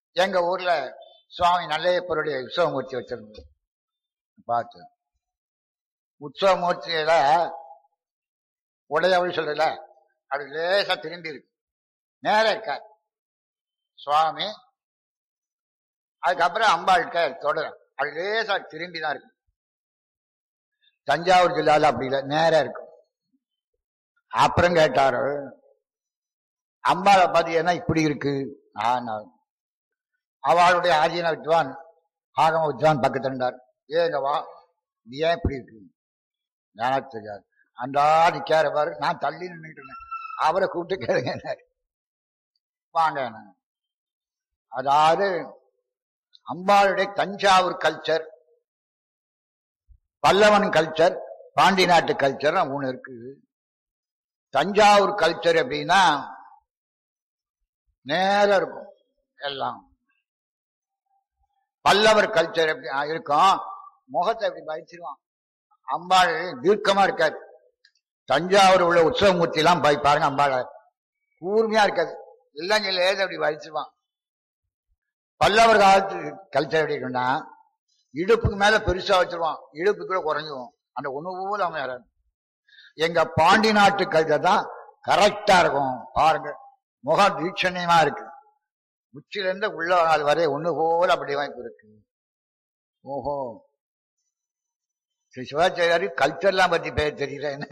எங்க ஊர்ல சுவாமி நல்லையப்பருடைய உற்சவமூர்த்தி வச்சிருந்தோம் பார்த்து உற்சவமூர்த்தியில உடையவள் சொல்றல அது லேசா திரும்பி இருக்கு நேரம் இருக்காது சுவாமி அதுக்கப்புறம் அம்பாள் இருக்க தொடரும் அது லேசா திரும்பி தான் இருக்கு தஞ்சாவூர் ஜில்லால அப்படி இல்லை நேரம் இருக்கும் அப்புறம் கேட்டாரு அம்பாளை பார்த்து என்ன இப்படி இருக்கு ஆனால் அவளுடைய ஆதீன வித்வான் ஆகம வித்வான் பக்கத்துல இருந்தார் ஏங்க வா நீ ஏன் இப்படி இருக்கு எனக்கு தெரியாது அன்றாடி கேற பாரு நான் தள்ளி நின்றுட்டு இருந்தேன் அவரை கூப்பிட்டு கேளுங்க வாங்க அதாவது அம்பாளுடைய தஞ்சாவூர் கல்ச்சர் பல்லவன் கல்ச்சர் பாண்டி நாட்டு கல்ச்சர் ஒண்ணு இருக்குது தஞ்சாவூர் கல்ச்சர் அப்படின்னா நேரம் இருக்கும் எல்லாம் பல்லவர் கல்ச்சர் எப்படி இருக்கும் முகத்தை எப்படி பயச்சிருவான் அம்பாள் தீர்க்கமா இருக்காது தஞ்சாவூர் உள்ள உற்சவமூர்த்தி எல்லாம் போய் பாருங்க அம்பாள கூர்மையா இருக்காது எல்லாம் சொல்ல ஏது அப்படி வலிச்சிருவான் பல்லவர் காலத்து கல்ச்சர் எப்படி இருக்குன்னா இடுப்புக்கு மேல பெருசா வச்சிருவான் இடுப்பு கூட குறைஞ்சிரும் அந்த உணவு அவங்க யாராவது எங்க பாண்டி நாட்டு கல்ச்சர் தான் கரெக்டா இருக்கும் பாருங்க முகம் தீட்சணியமா இருக்கு உச்சில இருந்து உள்ள நாள் வரை ஒண்ணு போல அப்படி வாய்ப்பு இருக்கு ஓஹோ ஸ்ரீ சிவாச்சாரி கல்ச்சர்லாம் பத்தி பேர் தெரியல என்ன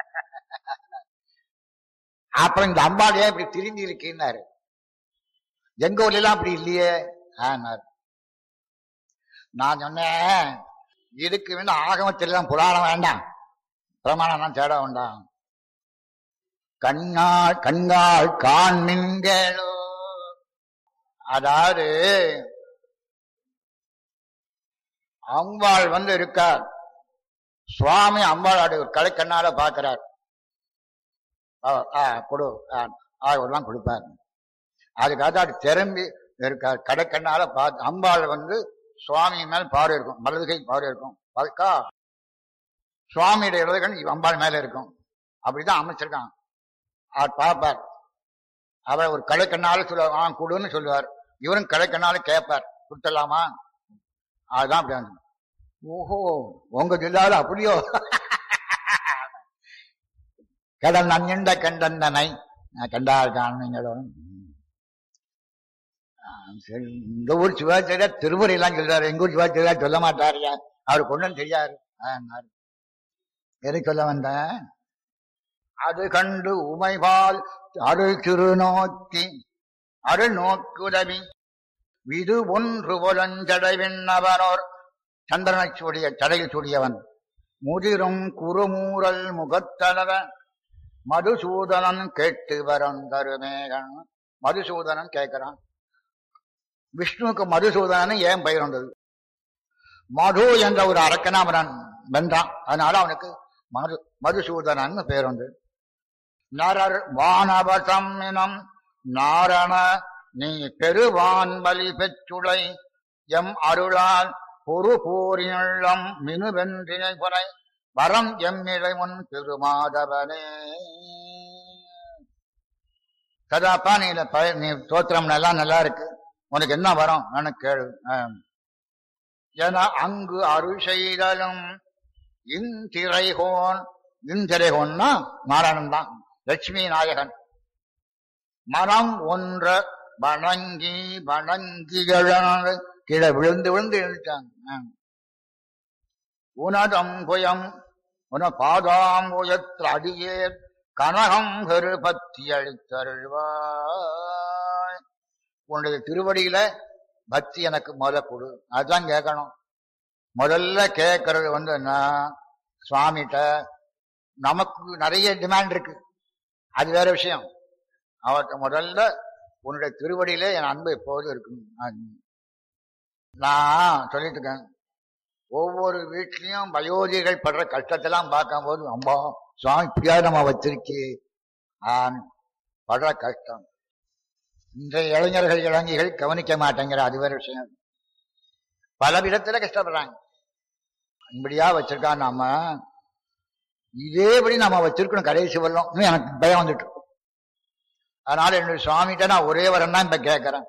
அப்புறம் இந்த அம்பாள் ஏன் இப்படி திரும்பி இருக்குன்னாரு எங்க ஊர்ல எல்லாம் அப்படி இல்லையே ஆனார் நான் சொன்னேன் இதுக்கு வந்து ஆகமத்தில் தான் புராணம் வேண்டாம் பிரமாணம் தேட வேண்டாம் கண்ணாள் கண்காள் காண்மின்களோ அதாவது அம்பாள் வந்து இருக்கார் சுவாமி அம்பாளுடைய ஒரு கலைக்கண்ணால பாக்குறார் கொடு எல்லாம் கொடுப்பார் அதுக்காக அது திரும்பி இருக்கார் கடைக்கண்ணால பார்த்து அம்பாள் வந்து சுவாமி மேல பார்வை இருக்கும் வலது கை பார்வை இருக்கும் அதுக்கா சுவாமியுடைய இடது கண் அம்பாள் மேல இருக்கும் அப்படிதான் அமைச்சிருக்கான் அவர் பார்ப்பார் அவர் ஒரு கடைக்கண்ணால சொல்லுவார் ஆ கொடுன்னு சொல்லுவார் இவரும் கடைக்கண்ணால கேட்பார் கொடுத்துடலாமா அதுதான் அப்படி வந்து ஓஹோ உங்க ஜில்லால அப்படியோ கடல் நன்னிண்ட கண்டந்தனை கண்டால் காணுங்களும் சரி இந்த ஊர் சிவாச்சாரியார் திருமுறை எல்லாம் சொல்றாரு எங்க ஊர் சிவாச்சாரியார் சொல்ல மாட்டாருயா அவருக்கு ஒண்ணும் தெரியாது எதை சொல்ல வந்தேன் அது கண்டு உமைபால் அருள் திருநோக்கி அருள் நோக்குதவி விது ஒன்று புலஞ்சடைவிண்ணவனோர் சந்திரனை சூடிய சடையில் சூடியவன் முதிரும் குறுமூரல் முகத்தளவ மதுசூதனன் கேட்டு வரன் தருமேகன் மதுசூதனன் கேட்கிறான் விஷ்ணுவுக்கு மதுசூதனன் ஏன் பெயர் வந்தது மது என்ற ஒரு அரக்கனாமரன் வென்றான் அதனால அவனுக்கு மது மதுசூதனன் பெயர் வந்தது நரர் வானவசம் இனம் நாரண நீ பெருவான் பலி பெற்றுளை எம் அருளால் பொறு போரினுள்ளம் மினுவென்றினை புனை வரம் எம்மிழை முன் பெருமாதவனே கதாப்பா நீ நீ தோத்திரம் நல்லா நல்லா இருக்கு உனக்கு என்ன வரும் எனக்கு கேளு என அங்கு அருள் செய்தலும் இந்திரைகோன் இந்திரைகோன்னா நாராயணன் தான் லட்சுமி நாயகன் மனம் ஒன்ற வணங்கி வணங்கி கீழே விழுந்து விழுந்து எழுத்தாங்க உனதம் புயம் உன பாதாம் உயற்ற அடியே கனகம் பெரு பத்தி அளித்தருள்வாய் உன்னுடைய திருவடியில பக்தி எனக்கு முதல்ல கொடு அதுதான் கேட்கணும் முதல்ல கேட்கறது வந்து என்ன சுவாமிகிட்ட நமக்கு நிறைய டிமாண்ட் இருக்கு அது வேற விஷயம் அவர்கிட்ட முதல்ல உன்னுடைய திருவடியில என் அன்பு எப்போதும் இருக்கும் நான் சொல்லிட்டு இருக்கேன் ஒவ்வொரு வீட்லயும் வயோதிகள் படுற கஷ்டத்தெல்லாம் பார்க்கும்போது அம்பா சுவாமி இப்படியாவது நம்ம வச்சிருக்கே படுற கஷ்டம் இன்றைய இளைஞர்கள் இளைஞர்கள் கவனிக்க மாட்டேங்கிற அது வேற விஷயம் பல விதத்துல கஷ்டப்படுறாங்க இப்படியா வச்சிருக்கா நாம இதேபடி நாம வச்சிருக்கணும் கடைசி வரலாம் எனக்கு பயம் வந்துட்டு அதனால என்னுடைய சுவாமிகிட்ட நான் ஒரே வரம் தான் இப்ப கேட்கறேன்